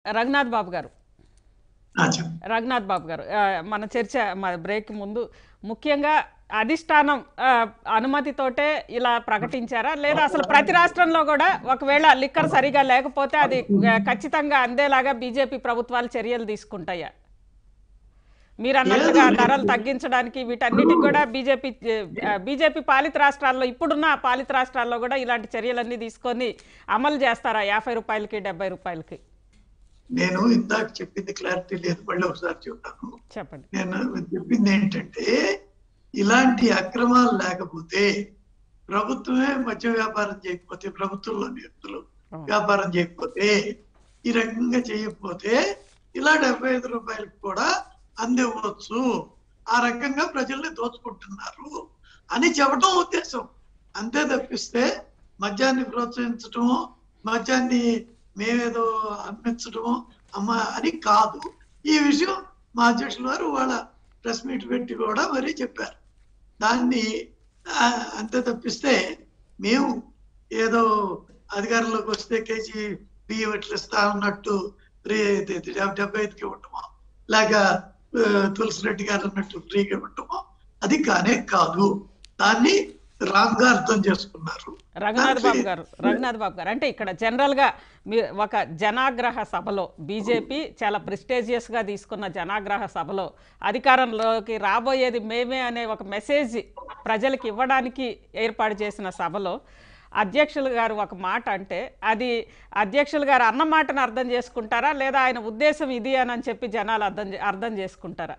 రఘునాథ్ బాబు గారు ఆ, చెప్పు. రఘునాథ్ బాబు గారు ఆ, మన చర్చ మన బ్రేక్ ముందు ముఖ్యంగా అధిష్టానం ఆ, అనుమతితోటే ఇలా ప్రకటించారా లేదా అసలు ప్రతి రాష్ట్రంలో కూడా ఒకవేళ లిక్కర్ సరిగా లేకపోతే అది ఆ, ఖచ్చితంగా అందేలాగా బీజేపీ ప్రభుత్వాలు చర్యలు తీసుకుంటాయా మీరు అన్నట్టుగా లేదు, ధరలు లేదు. తగ్గించడానికి వీటన్నిటికి కూడా బీజేపీ బీజేపీ పాలిత రాష్ట్రాల్లో ఇప్పుడున్న పాలిత రాష్ట్రాల్లో కూడా ఇలాంటి చర్యలన్నీ తీసుకొని అమలు చేస్తారా యాభై రూపాయలకి డెబ్బై రూపాయలకి నేను ఇందాక చెప్పింది క్లారిటీ లేదు మళ్ళీ ఒకసారి చెప్తాను చెప్పండి నేను చెప్పింది ఏంటంటే ఇలాంటి అక్రమాలు లేకపోతే ప్రభుత్వమే మద్య వ్యాపారం చేయకపోతే ప్రభుత్వంలోని వ్యక్తులు అవును. వ్యాపారం చేయకపోతే ఈ రకంగా చేయకపోతే ఇలా డెబ్బై ఐదు రూపాయలకు కూడా అందివ్వచ్చు ఆ రకంగా ప్రజల్ని దోచుకుంటున్నారు అని చెప్పడం ఉద్దేశం అంతే తప్పిస్తే మద్యాన్ని ప్రోత్సహించటము మద్యాన్ని మేమేదో అమ్మించటము అమ్మ అని కాదు ఈ విషయం మా అధ్యక్షుల వారు వాళ్ళ ప్రెస్ మీట్ పెట్టి కూడా మరీ చెప్పారు దాన్ని ఆ, అంతే తప్పిస్తే మేము ఏదో అధికారంలోకి వస్తే కేజీ బియ్యం ఎట్లా ఇస్తా ఉన్నట్టు ఫ్రీ డెబ్బై ఐదుకి ఇవ్వటమో లేక ఆ, తులసి రెడ్డి గారు అన్నట్టు ఫ్రీగా ఇవ్వటమో అది కానే కాదు దాన్ని రాంగ్ గా అర్థం చేసుకున్నారు రఘునాథ్ బాబు గారు రఘునాథ్ బాబు గారు అంటే ఇక్కడ జనరల్గా మీ ఒక జనాగ్రహ సభలో బీజేపీ చాలా ప్రెస్టేజియస్గా తీసుకున్న జనాగ్రహ సభలో అధికారంలోకి రాబోయేది మేమే అనే ఒక మెసేజ్ ప్రజలకు ఇవ్వడానికి ఏర్పాటు చేసిన సభలో అధ్యక్షులు గారు ఒక మాట అంటే అది అధ్యక్షులు గారు అన్న మాటను అర్థం చేసుకుంటారా లేదా ఆయన ఉద్దేశం ఇది అని అని చెప్పి జనాలు అర్థం చే- అర్థం చేసుకుంటారా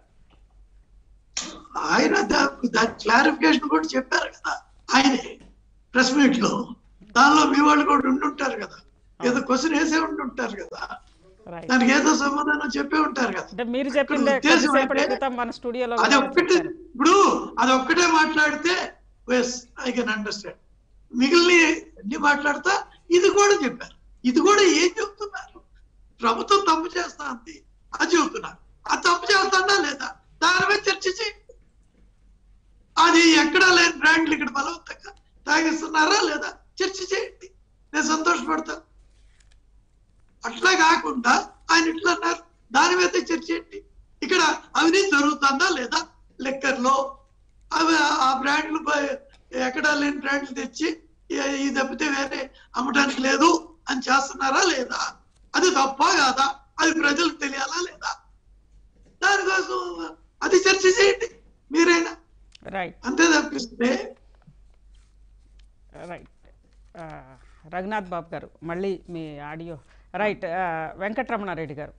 ఆయన దా- దాని క్లారిఫికేషన్ కూడా చెప్పారు కదా ఆయనే ప్రెస్ మీట్ లో దానిలో మీ వాళ్ళు కూడా ఉండుంటారు కదా ఏదో క్వశ్చన్ వేసే ఉండుంటారు కదా రైట్ దానికి ఏదో సమాధానం చెప్పే ఉంటారు కదా అంటే మీరు చెప్పిందే ఇక్కడ ఉద్దేశం కొద్దిసేపటి అంటే క్రితం మన స్టూడియోలో అది కూడా ఒక్కటే చెప్పారు. ఇప్పుడు అది ఒక్కటే మాట్లాడితే వెస్ ఐ కెన్ అండర్స్టాండ్ మిగిలిన అన్ని మాట్లాడతా ఇది కూడా చెప్పారు ఇది కూడా ఏం చెప్తున్నారు ప్రభుత్వం తప్పు చేస్తా ఉంది అది చెబుతున్నారు ఆ తప్పు చేస్తాడా లేదా దాని మీద చర్చ చేయండి అది ఎక్కడా లేని బ్రాండ్లు ఇక్కడ బలవంతంగా తాగిస్తున్నారా లేదా చర్చ చేయండి నేను సంతోషపడతాను అట్లా కాకుండా ఆయన ఇట్లా అన్నారు దాని మీద చర్చ ఏంటి ఇక్కడ అవినీతి జరుగుతుందా లేదా లెక్కర్లో అవి ఆ బ్రాండ్లు బ- ఎక్కడా లేని బ్రాండ్లు తెచ్చి ఈ- ఈ తప్పితే వేరే అమ్మటానికి లేదు అని చేస్తున్నారా లేదా అది తప్ప కాదా అది ప్రజలకు తెలియాలా లేదా దానికోసం అది చర్చ చేయండి మీరైనా రైట్ అంతే తప్పిస్తే రైట్ ఆ, రఘునాథ్ బాబు గారు మళ్ళీ మీ ఆడియో రైట్ ఆ, వెంకటరమణారెడ్డి గారు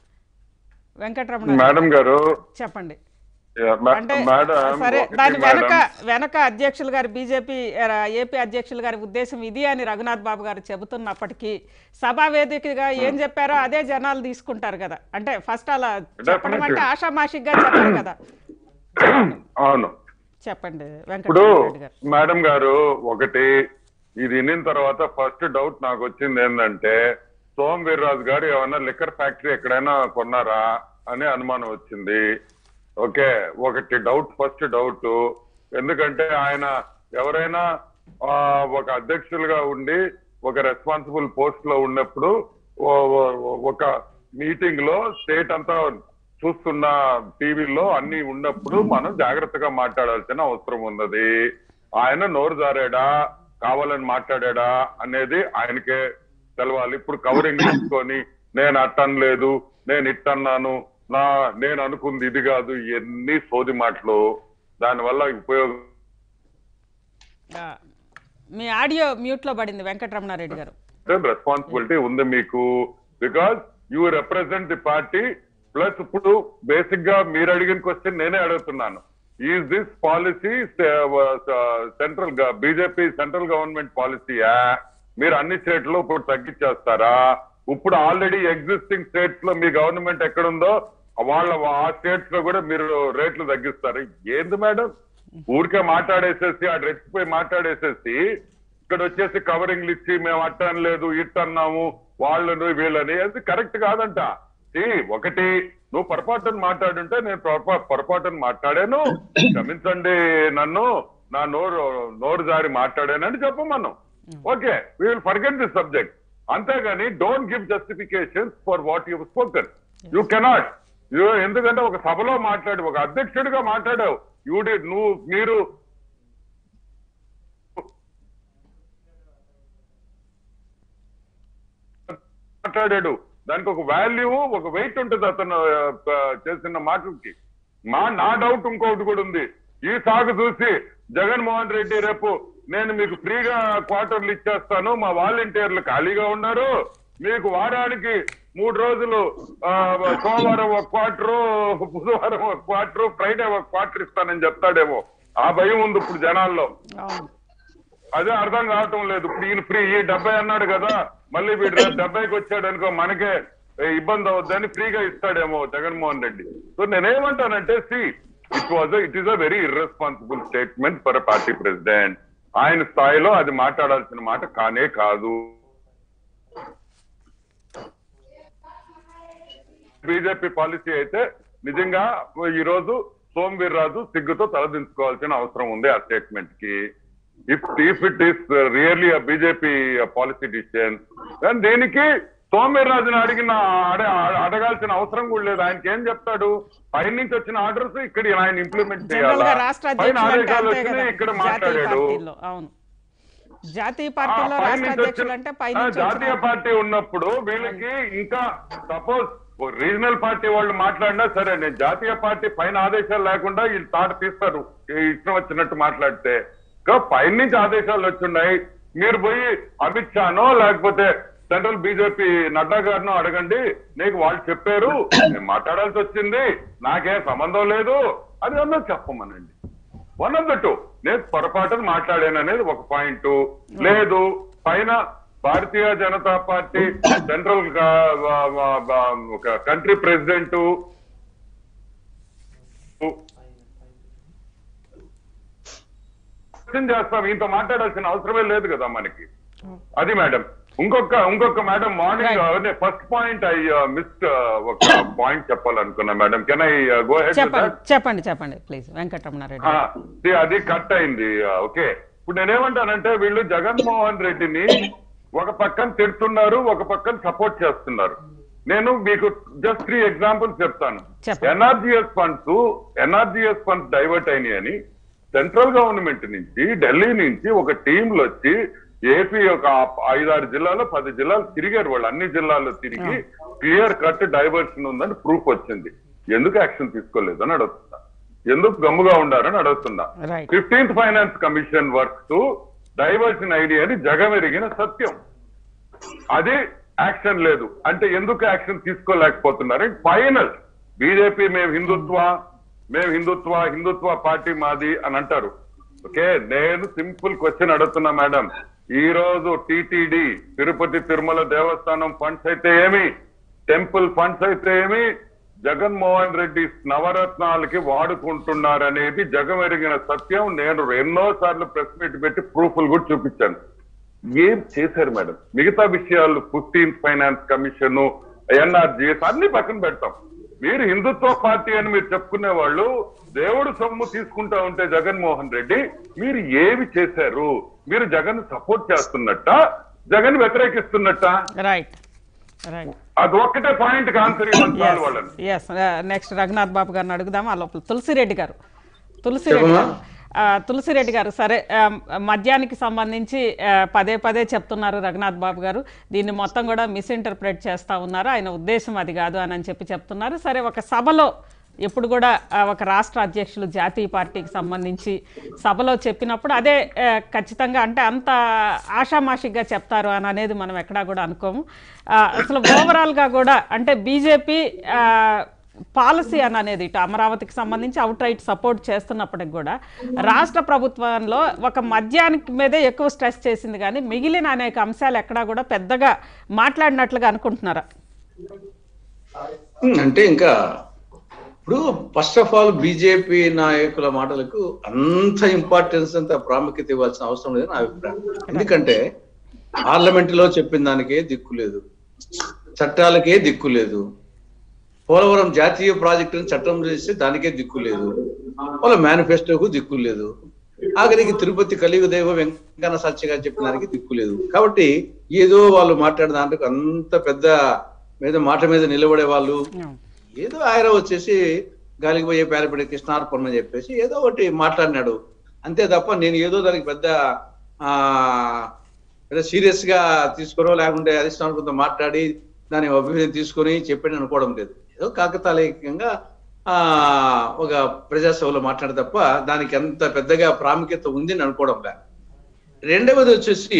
వెంకటరమణ మేడం గారు చెప్పండి యా, మే- అంటే మేడం సరే ఒకటి దాని వెనక మేడం. వెనక అధ్యక్షులు గారి బీజేపీ ఏపీ అధ్యక్షులు గారి ఉద్దేశం ఇది అని రఘునాథ్ బాబు గారు చెబుతున్నప్పటికీ సభా వేదికగా ఏం చెప్పారో అదే జనాలు తీసుకుంటారు కదా అంటే ఫస్ట్ అలా చెప్పడం అంటే Definitely. ఆషామాషిగా చెప్పరు కదా అవును చెప్పండి ఇప్పుడు వెంకటరమణారెడ్డి గారు మేడం గారు ఒకటి ఇది వినిన తర్వాత ఫస్ట్ డౌట్ నాకు వచ్చింది ఏంటంటే సోమ్ వీర్రాజు గారు ఏమన్నా లిక్కర్ ఫ్యాక్టరీ ఎక్కడైనా కొన్నారా అనే అనుమానం వచ్చింది ఓకే ఒకటి డౌట్ ఫస్ట్ డౌట్ ఎందుకంటే ఆయన ఎవరైనా ఆ, ఒక అధ్యక్షులుగా ఉండి ఒక రెస్పాన్సిబుల్ పోస్ట్ లో ఉన్నప్పుడు ఓ- ఓ- ఒక మీటింగ్ లో స్టేట్ అంతా చూస్తున్న టీవీలో అన్ని ఉన్నప్పుడు మనం జాగ్రత్తగా మాట్లాడాల్సిన అవసరం ఉన్నది ఆయన నోరు జారాడా కావాలని మాట్లాడాడా అనేది ఆయనకే తెలవాలి ఇప్పుడు కవరింగ్ తీసుకొని నేను అట్టనలేదు నేను ఇట్టన్నాను నా నేను అనుకుంది ఇది కాదు ఎన్ని సోది మాటలు దానివల్ల ఉపయోగం ఆ, మీ ఆడియో మ్యూట్లో పడింది వెంకటరమణారెడ్డి గారు రెస్పాన్సిబిలిటీ ఉంది మీకు because you represent the party plus ఇప్పుడు బేసిక్ గా మీరు అడిగిన క్వశ్చన్ నేనే అడుగుతున్నాను is this policy central BJP central government పాలసీయా మీరు అన్ని స్టేట్ లో ఇప్పుడు తగ్గించేస్తారా ఇప్పుడు ఆల్రెడీ ఎగ్జిస్టింగ్ స్టేట్స్ లో మీ గవర్నమెంట్ ఎక్కడుందో వాళ్ళ ఆ స్టేట్స్ లో కూడా మీరు రేట్లు తగ్గిస్తారు ఏంది మేడం ఊరికే మాట్లాడేసేసి ఆ రెచ్చిపోయి మాట్లాడేసేసి ఇక్కడ వచ్చేసి కవరింగ్లు ఇచ్చి మేము అట్టం లేదు ఇట్టన్నాము వాళ్ళను వీళ్ళని అది కరెక్ట్ కాదంట See, ఒకటి నువ్వు పొరపాటును మాట్లాడుంటే నేను పొరపా- పొరపాటును మాట్లాడాను క్షమించండి నన్ను నా నోరు నోరు జారి మాట్లాడానని చెప్పమను okay we will forget this subject అంతేగాని don't give justifications for what you spoken you cannot you ఎందుకంటే ఒక సభలో మాట్లాడి ఒక అధ్యక్షుడిగా మాట్లాడావు యూ డి నువ్వు మీరు మాట్లాడాడు దానికి ఒక వాల్యూ ఒక వెయిట్ ఉంటుంది అతను ఆ, ఆ, చేసిన మాటలకి మా నా డౌట్ ఇంకొకటి కూడా ఉంది ఈ సాగు చూసి జగన్మోహన్ రెడ్డి రేపు నేను మీకు ఫ్రీగా క్వార్టర్లు ఇచ్చేస్తాను మా వాలంటీర్లు ఖాళీగా ఉన్నారు మీకు వారానికి మూడు రోజులు ఆ, సోమవారం ఒక క్వార్టరు బుధవారం ఒక క్వార్టరు ఫ్రైడే ఒక క్వార్టర్ ఇస్తానని చెప్తాడేమో ఆ భయం ఉంది ఇప్పుడు జనాల్లో అవును అదే అర్థం కావటం లేదు ఇప్పుడు ఈయన ఫ్రీ ఈ డెబ్బై అన్నాడు కదా మళ్ళీ వీడు రేపు డెబ్బైకి వచ్చాడు అనుకో మనకే ఏ, ఇబ్బంది అవుద్దని ఫ్రీగా ఇస్తాడేమో జగన్మోహన్ రెడ్డి సో నేనేమంటానంటే see it was it is a very irresponsible statement for a party president ఆయన స్థాయిలో అది మాట్లాడాల్సిన మాట కానే కాదు బీజేపీ పాలసీ అయితే నిజంగా ఈ రోజు సోమ్ వీర్రాజు సిగ్గుతో తలదించుకోవాల్సిన అవసరం ఉంది ఆ స్టేట్మెంట్ కి if if it is really BJP policy decision కానీ దీనికి సోమ్ వీర్రాజుని అడిగిన అడ- అడగాల్సిన అవసరం కూడా లేదు ఆయనకి ఏం చెప్తాడు పైన నుంచి వచ్చిన ఆర్డర్స్ ఇక్కడ ఆయన ఇంప్లిమెంట్ జనరల్ చేయాలా గా రాష్ట్ర పైన అధ్యక్షులు అంటే ఆదేశాలు అంతే కదా వచ్చినాయి ఇక్కడ జాతీయ మాట్లాడాడు పార్టీలో అవును జాతీయ పార్టీలో ఆ, పై రాష్ట్ర నుంచి అధ్యక్షులు వచ్చిన- అంటే పై ఆ, నుంచి జాతీయ వచ్చిన- పార్టీ ఉన్నప్పుడు వీళ్ళకి ఇంకా సపోజ్ రీజనల్ పార్టీ వాళ్ళు మాట్లాడినా సరే నేను జాతీయ పార్టీ పైన ఆదేశాలు లేకుండా వీళ్ళు తాట తీస్తారు ఈ ఇష్టం వచ్చినట్టు మాట్లాడితే ఇంకా పైన నుంచి ఆదేశాలు వచ్చున్నాయి మీరు పోయి అమిత్ షానో లేకపోతే సెంట్రల్ బీజేపీ నడ్డా గారినో అడగండి నీకు వాళ్ళు చెప్పారు నేను మాట్లాడాల్సి వచ్చింది నాకేం సంబంధం లేదు అది అన్నది చెప్పమనండి వన్ ఆఫ్ ద టూ నేను పొరపాటున మాట్లాడాను అనేది ఒక పాయింట్ లేదు పైన భారతీయ జనతా పార్టీ సెంట్రల్ గా- వా- వా- వా- ఒక కంట్రీ ప్రెసిడెంట్ చేస్తాం ఇంత మాట్లాడాల్సిన అవసరమే లేదు కదా మనకి అది మేడం ఇంకొక ఇంకొక madam morning first point I missed ఒక పాయింట్ చెప్పాలనుకున్నా madam can I go head చెప్పండి చెప్పండి చెప్పండి ప్లీజ్ వెంకటరమణారెడ్డి ఆ, see, అది కట్ అయింది ఓకే ఇప్పుడు నేనేమంటానంటే వీళ్ళు జగన్మోహన్ రెడ్డిని ఒక పక్కన తిడుతున్నారు ఒక పక్కన సపోర్ట్ చేస్తున్నారు నేను మీకు జస్ట్ త్రీ ఎగ్జాంపుల్స్ చెప్తాను చెప్పండి. NRGS funds NRGS funds divert అయినాయి అని సెంట్రల్ గవర్నమెంట్ నుంచి ఢిల్లీ నుంచి ఒక టీంలు వచ్చి ఏపీ ఒక ఐదారు జిల్లాలో పది జిల్లాలు తిరిగారు వాళ్ళు అన్ని జిల్లాల్లో తిరిగి క్లియర్ కట్ డైవర్షన్ ఉందని ప్రూఫ్ వచ్చింది ఎందుకు యాక్షన్ తీసుకోలేదు అని అడుగుతున్నా ఎందుకు గమ్ముగా ఉండారని అడుగుతున్నా right fifteenth finance commission works diversion idea అని జగమెరిగిన సత్యం అది యాక్షన్ లేదు అంటే ఎందుకు యాక్షన్ తీసుకోలేకపోతున్నారు ఫైనల్ బీజేపీ మేము హిందుత్వ మేము హిందుత్వ హిందుత్వ పార్టీ మాది అని అంటారు ఓకే నేను సింపుల్ క్వశ్చన్ అడుగుతున్నా మేడం ఈ రోజు టిటిడి తిరుపతి తిరుమల దేవస్థానం ఫండ్స్ అయితే ఏమి టెంపుల్ ఫండ్స్ అయితే ఏమి జగన్మోహన్ రెడ్డి నవరత్నాలకి వాడుకుంటున్నారనేది జగమెరిగిన సత్యం నేను ఎన్నో సార్లు ప్రెస్ మీట్ పెట్టి ప్రూఫ్లు కూడా చూపించాను ఏం చేశారు మేడం మిగతా విషయాలు ఫిఫ్టీన్త్ ఫైనాన్స్ కమిషన్ ఎన్ఆర్జిఎస్ అన్ని పక్కన పెడతాం మీరు హిందుత్వ పార్టీ అని మీరు చెప్పుకునే వాళ్ళు దేవుడు సొమ్ము తీసుకుంటా ఉంటే జగన్మోహన్ రెడ్డి మీరు ఏమి చేశారు మీరు జగన్ సపోర్ట్ చేస్తున్నట్ట జగన్ వ్యతిరేకిస్తున్నట్ట రైట్ రైట్ అది ఒక్కటే పాయింట్ ఆన్సర్ ఇవ్వండి చాలు వాళ్ళని ఎస్ నెక్స్ట్ రఘునాథ్ బాబు గారిని అడుగుదాం ఆ లోపల తులసిరెడ్డి గారు తులసిరెడ్డి గారు ఆ, తులసిరెడ్డి గారు సరే ఆ, మద్యానికి సంబంధించి ఆ, పదే పదే చెప్తున్నారు రఘునాథ్ బాబు గారు దీన్ని మొత్తం కూడా మిస్ఇంటర్ప్రెట్ చేస్తా ఉన్నారు ఆయన ఉద్దేశం అది కాదు అని అని చెప్పి చెప్తున్నారు సరే ఒక సభలో ఎప్పుడు కూడా ఆ, ఒక రాష్ట్ర అధ్యక్షులు జాతీయ పార్టీకి సంబంధించి సభలో చెప్పినప్పుడు అదే ఆ, ఖచ్చితంగా అంటే అంత ఆషామాషిగా చెప్తారు అని అనేది మనం ఎక్కడా కూడా అనుకోము ఆ, అసలు ఓవరాల్గా కూడా అంటే బీజేపీ పాలసీ అని అనేది ఇటు అమరావతికి సంబంధించి అవుట్ రైట్ సపోర్ట్ చేస్తున్నప్పటికి కూడా రాష్ట్ర ప్రభుత్వంలో ఒక మద్యానికి మీదే ఎక్కువ స్ట్రెస్ చేసింది కానీ మిగిలిన అనేక అంశాలు ఎక్కడా కూడా పెద్దగా మాట్లాడినట్లుగా అనుకుంటున్నారా ఉమ్, అంటే ఇంకా ఇప్పుడు ఫస్ట్ ఆఫ్ ఆల్ బీజేపీ నాయకుల మాటలకు అంత ఇంపార్టెన్స్ అంత ప్రాముఖ్యత ఇవ్వాల్సిన అవసరం లేదని నా అభిప్రాయం ఎందుకంటే పార్లమెంట్ లో చెప్పిన దానికే దిక్కు లేదు చట్టాలకే దిక్కు లేదు పోలవరం జాతీయ ప్రాజెక్టును చట్టం చేస్తే దానికే దిక్కు లేదు వాళ్ళ మేనిఫెస్టోకు దిక్కు లేదు ఆఖరికి తిరుపతి కలియుగ దైవ వెంకన్న సత్యగా చెప్పిన దానికి దిక్కు లేదు కాబట్టి ఏదో వాళ్ళు మాట్లాడిన దాంట్లో అంత పెద్ద మీద మాట మీద నిలబడే వాళ్ళు ఏదో ఆయన వచ్చేసి గాలికి పోయే పేరపడి కృష్ణార్పణ అని చెప్పేసి ఏదో ఒకటి మాట్లాడినాడు అంతే తప్ప నేను ఏదో దానికి పెద్ద ఆ పెద్ద సీరియస్ గా తీసుకోవడం లేకుంటే అధిష్టానం కొంత మాట్లాడి దాని అభివృద్ధి తీసుకొని చెప్పని అనుకోవడం లేదు ఏదో కాకతాళీయంగా ఆ ఒక ప్రజాసభలో మాట్లాడే తప్ప దానికి అంత పెద్దగా ప్రాముఖ్యత ఉంది అని అనుకోవడం లేదు రెండవది వచ్చేసి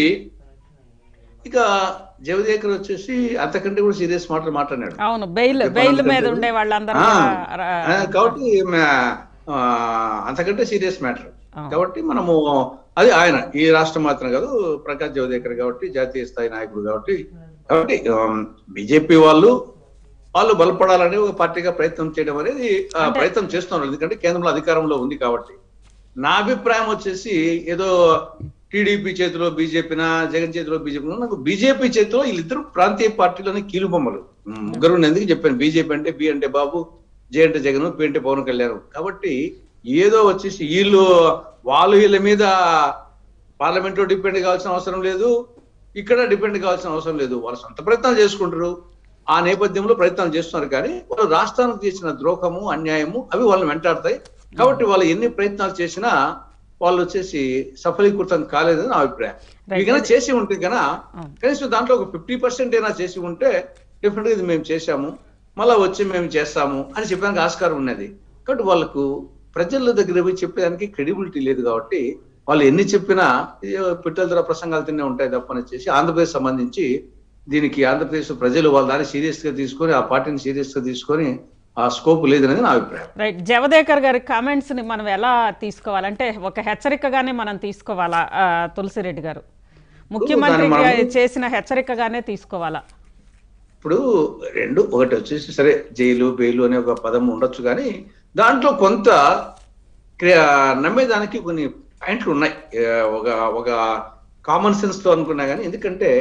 ఇక జవదేకర్ వచ్చేసి అంతకంటే కూడా సీరియస్ మాటలు మాట్లాడినాడు అవును బెయిల్ బెయిల్ మీద ఉండే వాళ్ళందరూ ఆ, కూడా ఆ, రా- కాబట్టి మ- ఆ, అంతకంటే సీరియస్ మ్యాటర్ ఆ. కాబట్టి మనము అది ఆయన ఈ రాష్ట్రం మాత్రం కాదు ప్రకాష్ జవదేకర్ కాబట్టి జాతీయ స్థాయి నాయకుడు కాబట్టి కాబట్టి బీజేపీ వాళ్ళు వాళ్ళు బలపడాలని ఒక పార్టీగా ప్రయత్నం చేయడం అనేది ఆ, అంటే- ప్రయత్నం చేస్తున్నారు ఎందుకంటే కేంద్రంలో అధికారంలో ఉంది కాబట్టి నా అభిప్రాయం వచ్చేసి ఏదో టీడీపీ చేతిలో బీజేపీనా జగన్ చేతిలో బీజేపీ నాకు బీజేపీ చేతిలో వీళ్ళిద్దరు ప్రాంతీయ పార్టీలోని కీలుబొమ్మలు ముగ్గురు ఎందుకు చెప్పాను బీజేపీ అంటే బి అంటే బాబు జే అంటే జగన్ పి అంటే పవన్ కళ్యాణ్ కాబట్టి ఏదో వచ్చేసి వీళ్ళు వాళ్ళు వీళ్ళ మీద పార్లమెంట్ లో డిపెండ్ కావాల్సిన అవసరం లేదు ఇక్కడ డిపెండ్ కావాల్సిన అవసరం లేదు వాళ్ళు సొంత ప్రయత్నాలు చేసుకుంటారు ఆ నేపథ్యంలో ప్రయత్నాలు చేస్తున్నారు కానీ వాళ్ళు రాష్ట్రానికి చేసిన ద్రోహము అన్యాయము అవి వాళ్ళని వెంటాడతాయి కాబట్టి వాళ్ళు ఎన్ని ప్రయత్నాలు చేసినా వాళ్ళు వచ్చేసి సఫలీకృతం కాలేదని నా అభిప్రాయం Right. ఇక చేసి ఉంటే కన్నా అవును. కనీసం దాంట్లో ఒక ఫిఫ్టీ పర్సెంట్ అయినా చేసి ఉంటే డెఫినెట్ గా ఇది మేము చేశాము మళ్ళా వచ్చి మేము చేస్తాము అని చెప్పడానికి ఆస్కారం ఉన్నది కాబట్టి వాళ్ళకు ప్రజల దగ్గర పోయి చెప్పేదానికి క్రెడిబిలిటీ లేదు కాబట్టి వాళ్ళు ఎన్ని చెప్పినా ఏదో పిట్టల ధర ప్రసంగాలు తినే ఉంటాయి తప్పని వచ్చేసి ఆంధ్రప్రదేశ్ సంబంధించి దీనికి ఆంధ్రప్రదేశ్ ప్రజలు వాళ్ళ దాన్ని సీరియస్ గా తీసుకొని ఆ పార్టీని సీరియస్ గా తీసుకొని ఆ స్కోప్ లేదనేది నా అభిప్రాయం రైట్ జవదేకర్ గారి కామెంట్స్ ని మనం ఎలా తీసుకోవాలంటే ఒక హెచ్చరికగానే మనం తీసుకోవాలా ఆ, తులసిరెడ్డి గారు ముఖ్యమంత్రి దాన్ని మనం- చేసిన హెచ్చరికగానే తీసుకోవాలా ఇప్పుడు రెండు ఒకటి వచ్చేసి సరే జైలు బెయిలు అనే ఒక పదం ఉండొచ్చు కానీ దాంట్లో కొంత క్రియా- నమ్మేదానికి కొన్ని పాయింట్లు ఉన్నాయి ఏ, ఒక ఒక కామన్ సెన్స్ తో అనుకున్నా కానీ ఎందుకంటే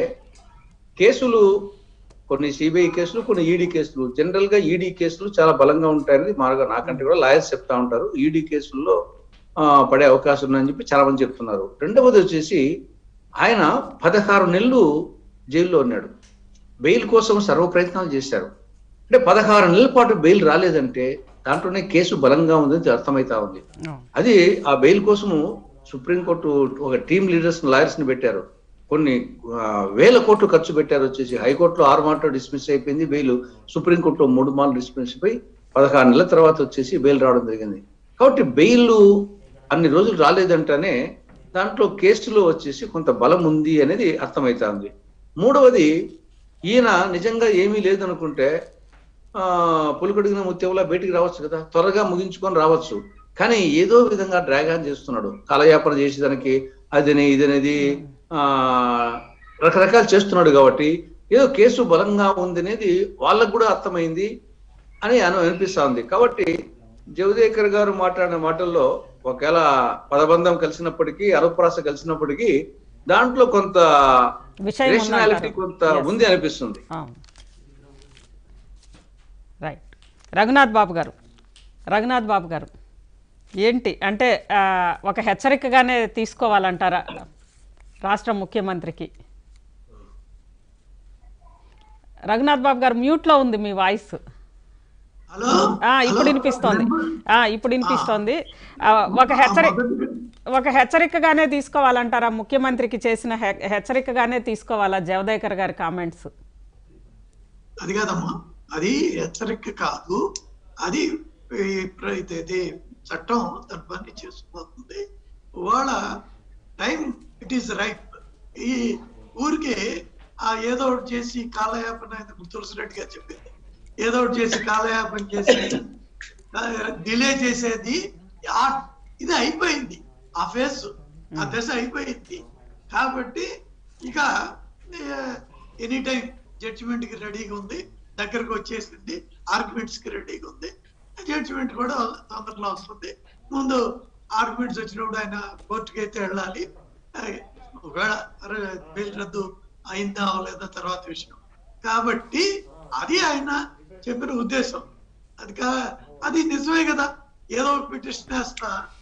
కేసులు కొన్ని సిబిఐ కేసులు కొన్ని ఈడీ కేసులు జనరల్ గా ఈడీ కేసులు చాలా బలంగా ఉంటాయని మారుగా నాకంటే కూడా లాయర్స్ చెప్తా ఉంటారు ఈడీ కేసుల్లో ఆ, పడే అవకాశం ఉందని చెప్పి చాలా మంది చెప్తున్నారు రెండవది వచ్చేసి ఆయన పదహారు నెలలు జైల్లో ఉన్నాడు బెయిల్ కోసం సర్వ ప్రయత్నాలు చేశారు అంటే పదహారు నెలల పాటు బెయిల్ రాలేదంటే దాంట్లోనే కేసు బలంగా ఉందని అర్థమైతా ఉంది అది ఆ బెయిల్ కోసము సుప్రీంకోర్టు ఒక టీమ్ లీడర్స్ లాయర్స్ ని పెట్టారు కొన్ని ఆ, వేల కోట్లు ఖర్చు పెట్టారు వచ్చేసి హైకోర్టులో ఆరు మాటలు డిస్మిస్ అయిపోయింది బెయిల్ సుప్రీంకోర్టులో మూడు మార్లు డిస్మిస్ అయిపోయి పదహారు నెలల తర్వాత వచ్చేసి బెయిల్ రావడం జరిగింది కాబట్టి బెయిల్ అన్ని రోజులు రాలేదంటేనే దాంట్లో కేసులో వచ్చేసి కొంత బలం ఉంది అనేది అర్థమవుతుంది మూడవది ఈయన నిజంగా ఏమీ లేదనుకుంటే ఆ పులికడిగిన ముత్యంలా బయటికి రావచ్చు కదా త్వరగా ముగించుకొని రావచ్చు కానీ ఏదో విధంగా డ్రాగ్ ఆన్ చేస్తున్నాడు కాలయాపన చేసేదానికి అదని ఇదనేది ఆ రకరకాలు చేస్తున్నాడు కాబట్టి ఏదో కేసు బలంగా ఉంది అనేది వాళ్ళకు కూడా అర్థమైంది అని అను అనిపిస్తా ఉంది కాబట్టి జవదేకర్ గారు మాట్లాడిన మాటల్లో ఒకవేళ పదబంధం కలిసినప్పటికీ అరుప్రాస కలిసినప్పటికీ దాంట్లో కొంత విషయం రేషనాలిటీ ఉందంటారు. కొంత Yes. ఉంది అనిపిస్తుంది రైట్ రఘునాథ్ బాబు గారు రఘునాథ్ బాబు గారు ఏంటి అంటే ఆ, ఒక హెచ్చరికగానే తీసుకోవాలంటారా రాష్ట్ర ముఖ్యమంత్రికి రఘునాథ్ బాబు గారు మ్యూట్లో ఉంది మీ వాయిస్ హలో ఆ, ఇప్పుడు హలో? వినిపిస్తోంది ఆ, ఇప్పుడు వినిపిస్తోంది ఆ, ఒక హెచ్చరిక ఒక హెచ్చరికగానే తీసుకోవాలంటారా ముఖ్యమంత్రికి చేసిన హె- హెచ్చరికగానే తీసుకోవాలా జవదేకర్ గారి కామెంట్స్ అది కాదమ్మా అది హెచ్చరిక కాదు అది ఈ ప్ర- ఇది ఇది చట్టం దాని పని చేసుకుపోతుంది వాళ్ళ టైం ఇట్ ఈస్ రైట్ ఈ ఊరికే ఆ ఏదో ఒకటి చేసి కాలయాపన ఇది తులసిరెడ్డి గారు చెప్పింది ఏదో ఒకటి చేసి కాలయాపన చేసి డిలే చేసేది ఆ- ఇది అయిపోయింది ఆ ఫేస్ ఆ దశ అయిపోయింది కాబట్టి ఇక ఎనీ టైం జడ్జిమెంట్ కి రెడీగా ఉంది దగ్గరకు వచ్చేసింది ఆర్గ్యుమెంట్స్ కి రెడీగా ఉంది జడ్జిమెంట్ కూడా తొందరలో వస్తుంది ముందు ఆర్గ్యుమెంట్స్ వచ్చినప్పుడు ఆయన కోర్టుకి అయితే వెళ్ళాలి ఆ, ఒకవేళ అరే, బెయిల్ రద్దు అయిందా లేదా తర్వాత విషయం కాబట్టి అది ఆయన చెప్పిన ఉద్దేశం అది కా అది నిజమే కదా ఏదో ఒక పిటిషన్ వేస్తా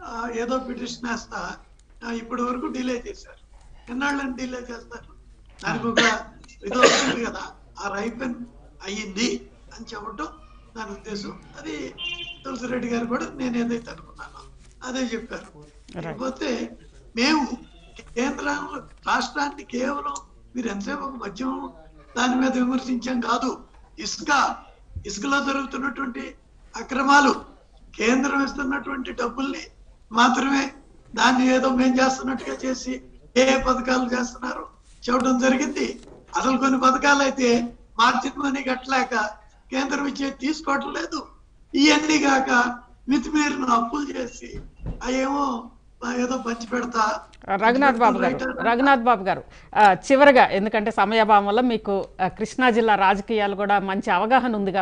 ఆ, ఏదో పిటిషన్ వేస్తా ఆ, ఇప్పటి వరకు డిలే చేశారు ఎన్నాళ్ళని డిలే చేస్తారు దానికి ఒక ఇది వస్తుంది కదా ఆ రైపెన్ అయ్యింది అని చెప్పటం దాని ఉద్దేశం అది తులసిరెడ్డి గారు కూడా నేను ఏదైతే అనుకున్నానో అదే చెప్పారు లేకపోతే మేము కేంద్రంలో రాష్ట్రాన్ని కేవలం మీరు ఎంతసేపు ఒక మద్యం దాని మీద విమర్శించాం కాదు ఇసుక ఇసుకలో జరుగుతున్నటువంటి అక్రమాలు కేంద్రం ఇస్తున్నటువంటి డబ్బుల్ని మాత్రమే దాన్ని ఏదో మేం చేస్తున్నట్టుగా చేసి ఏ ఏ పథకాలు చేస్తున్నారు చెప్పడం జరిగింది అసలు కొన్ని పథకాలు అయితే మార్జిన్ మనీ కట్టలేక కేంద్రం ఇచ్చే తీసుకోవటం లేదు ఇవన్నీ కాక మితిమీరిన అప్పులు చేసి అవేమో ఏదో పంచి పెడతా రఘునాథ్ బాబు గారు రఘునాథ్ బాబు గారు ఆ, చివరగా ఎందుకంటే సమయాభావం వల్ల మీకు ఆ, కృష్ణా జిల్లా రాజకీయాలు కూడా మంచి అవగాహన ఉంది